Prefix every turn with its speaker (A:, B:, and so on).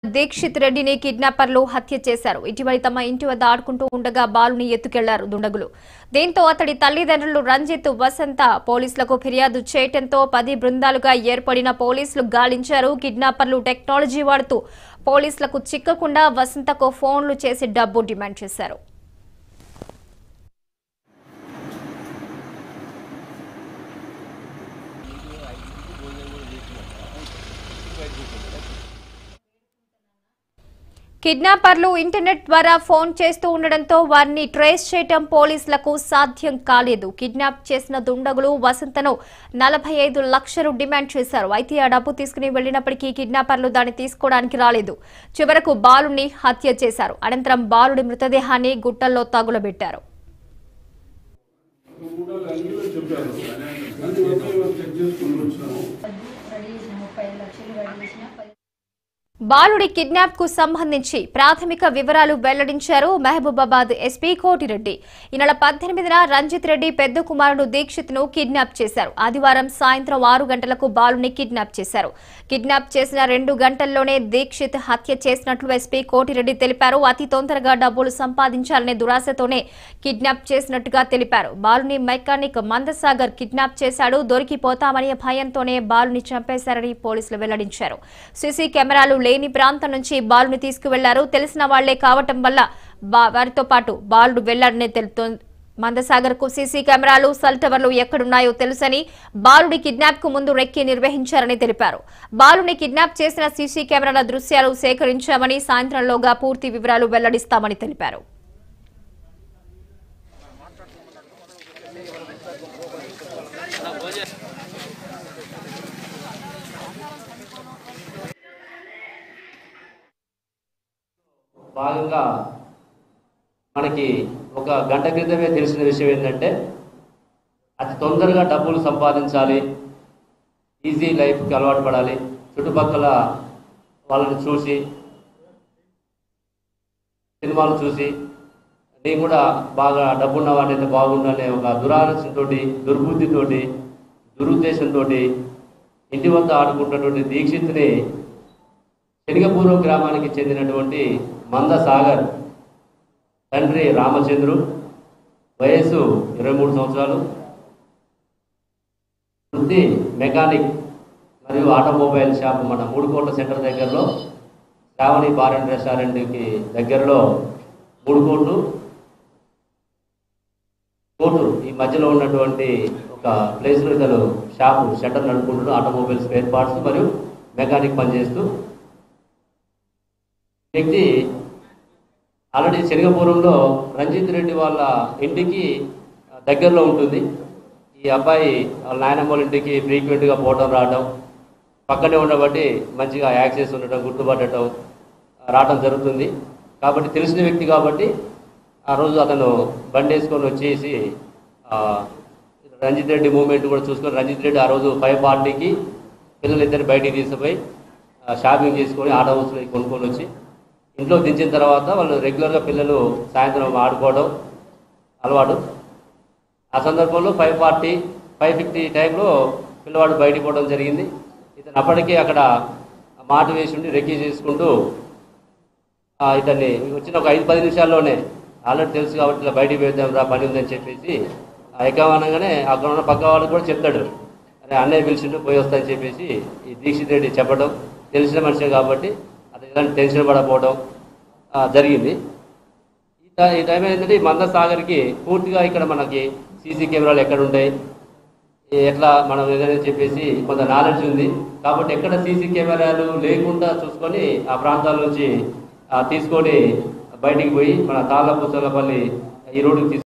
A: దీక్షిత్ రెడ్డిని కిడ్నాపర్లు హత్య చేశారు ఇటీవల తమ ఇంటి వద్ద ఆడుకుంటూ ఉండగా బాలుని ఎత్తుకెళ్లారు దుండగులు దీంతో అతడి తల్లిదండ్రులు రంజిత్ వసంత పోలీసులకు ఫిర్యాదు చేయటంతో పది బృందాలుగా ఏర్పడిన పోలీసులు గాలించారు కిడ్నాపర్లు టెక్నాలజీ వాడుతూ పోలీసులకు చిక్కకుండా వసంతకు ఫోన్లు చేసి డబ్బు డిమాండ్ చేశారు కిడ్నాపర్లు ఇంటర్నెట్ ద్వారా ఫోన్ చేస్తూ ఉండడంతో వారిని ట్రేస్ చేయటం పోలీసులకు సాధ్యం కాలేదు కిడ్నాప్ చేసిన దుండగులు వసంతను నలభై ఐదు లక్షలు డిమాండ్ చేశారు అయితే ఆ డబ్బు తీసుకుని వెళ్లినప్పటికీ కిడ్నాపర్లు దాన్ని తీసుకోవడానికి రాలేదు చివరకు బాలుని హత్య చేశారు అనంతరం బాలుడి మృతదేహాన్ని గుట్టల్లో తగులబెట్టారు
B: రెడీ చేసిన ముప్పై ఐదు లక్షలు రెడీ చేసిన పది
A: బాలుడి కిడ్నాప్ కు సంబంధించి ప్రాథమిక వివరాలు వెల్లడించారు మహబూబాబాద్ ఎస్పీ కోటిరెడ్డి ఈ నెల పద్దెనిమిదిన రంజిత్ రెడ్డి పెద్ద కుమారుడు దీక్షిత్ ను కిడ్నాప్ చేశారు ఆదివారం సాయంత్రం ఆరు గంటలకు బాలుని కిడ్నాప్ చేశారు కిడ్నాప్ చేసిన రెండు గంటల్లోనే దీక్షిత్ హత్య చేసినట్లు ఎస్పీ కోటిరెడ్డి తెలిపారు అతి తొందరగా డబ్బులు సంపాదించాలనే దురాశతోనే కిడ్నాప్ చేసినట్టుగా తెలిపారు బాలుని మెకానిక్ మందసాగర్ కిడ్నాప్ చేశాడు దొరికిపోతామనే భయంతోనే బాలుని చంపేశారని పోలీసులు వెల్లడించారు సీసీ కెమెరాలు లేని ప్రాంతం నుంచి బాలుని తీసుకువెళ్లారు తెలిసిన వాళ్లే కావటం వల్ల బా- వారితో పాటు బాలుడు వెళ్లాడని తెలుతోంది మందసాగర్ కు సీసీ కెమెరాలు సెల్ టవర్లు ఎక్కడున్నాయో తెలుసని బాలుడి కిడ్నాప్ కు ముందు రెక్కి నిర్వహించారని తెలిపారు బాలుని కిడ్నాప్ చేసిన సీసీ కెమెరాల దృశ్యాలు సేకరించామని సాయంత్రంలోగా పూర్తి వివరాలు వెల్లడిస్తామని తెలిపారు
C: భాగంగా మనకి ఒక గంట క్రితమే తెలిసిన విషయం ఏంటంటే అతి తొందరగా డబ్బులు సంపాదించాలి ఈజీ లైఫ్కి అలవాటు పడాలి చుట్టుపక్కల వాళ్ళని చూసి సినిమాలు చూసి నేను కూడా బాగా డబ్బున్న వాడిని బాగుండు అనే ఒక దురాలోచనతో దుర్బుద్ధితోటి దురుద్దేశంతో ఇంటి వద్ద ఆడుకుంటున్నటువంటి దీక్షిత్ని శనిగపూర్వ గ్రామానికి చెందినటువంటి మంద సాగర్ తండ్రి రామచంద్రు వయస్సు ఇరవై మూడు సంవత్సరాలు వృత్తి మెకానిక్ మరియు ఆటోమొబైల్ షాప్ మన మూడుకోట్ల సెంటర్ దగ్గరలో శ్రావణి బార్ అండ్ రెస్టారెంట్కి దగ్గరలో మూడు కోట్లు కోటు ఈ మధ్యలో ఉన్నటువంటి ఒక ప్లేస్లో ఇతను షాపు షట్టర్ నడుపుకుంటూ ఆటోమొబైల్ స్పేర్ పార్ట్స్ మరియు మెకానిక్ పనిచేస్తూ వ్యక్తి ఆల్రెడీ శనగపురంలో రంజిత్ రెడ్డి వాళ్ళ ఇంటికి దగ్గరలో ఉంటుంది ఈ అబ్బాయి వాళ్ళ నాయనమ్మ వాళ్ళ ఇంటికి ఫ్రీక్వెంట్గా పోవటం రావటం పక్కనే ఉండబట్టి మంచిగా యాక్సెస్ ఉండటం గుర్తుపట్టడం రావటం జరుగుతుంది కాబట్టి తెలిసిన వ్యక్తి కాబట్టి ఆ రోజు అతను బండి వేసుకొని వచ్చేసి ఆ, రంజిత్ రెడ్డి మూమెంట్ కూడా చూసుకొని రంజిత్ రెడ్డి ఆ రోజు ఫైవ్ పార్టీకి పిల్లలిద్దరు బయటికి తీసుకుపోయి ఆ, షాపింగ్ చేసుకొని ఆటో హౌస్లో కొనుక్కొని వచ్చి ఇంట్లో దించిన తర్వాత వాళ్ళు రెగ్యులర్గా పిల్లలు సాయంత్రం ఆడుకోవడం అలవాటు ఆ సందర్భంలో ఫైవ్ ఫార్టీ ఫైవ్ ఫిఫ్టీ టైంలో పిల్లవాడు బయటికి పోవడం జరిగింది ఇతను అప్పటికే అక్కడ మాట వేసి ఉండి రెక్కీ చేసుకుంటూ ఆ, ఇతన్ని వచ్చిన ఒక ఐదు పది నిమిషాల్లోనే ఆల్రెడీ తెలుసు కాబట్టి ఇలా బయటికి వేద్దాం రా పని ఉందని చెప్పేసి ఆ ఎక్కవనగానే అక్కడ ఉన్న పక్క వాళ్ళకి కూడా చెప్తాడు అరే అన్నయ్య పిలిచిండు పోయి వస్తా అని చెప్పేసి ఈ దీక్షిత్ రెడ్డి చెప్పడం తెలిసిన మనిషే కాబట్టి అతను ఎలాంటి టెన్షన్ పడకపోవడం ఆ, జరిగింది ఈ టై- ఈ టైం ఏంటంటే ఈ మంద సాగర్కి పూర్తిగా ఇక్కడ మనకి సీసీ కెమెరాలు ఎక్కడ ఉంటాయి ఏ- ఎట్లా మనం ఏదైనా చెప్పేసి కొంత నాలెడ్జ్ ఉంది కాబట్టి ఎక్కడ సీసీ కెమెరాలు లేకుండా చూసుకొని ఆ ప్రాంతాల నుంచి ఆ, తీసుకొని బయటికి పోయి మన తాళ్ళ పుచ్చలపల్లి ఈ రోడ్డుకి తీసుకు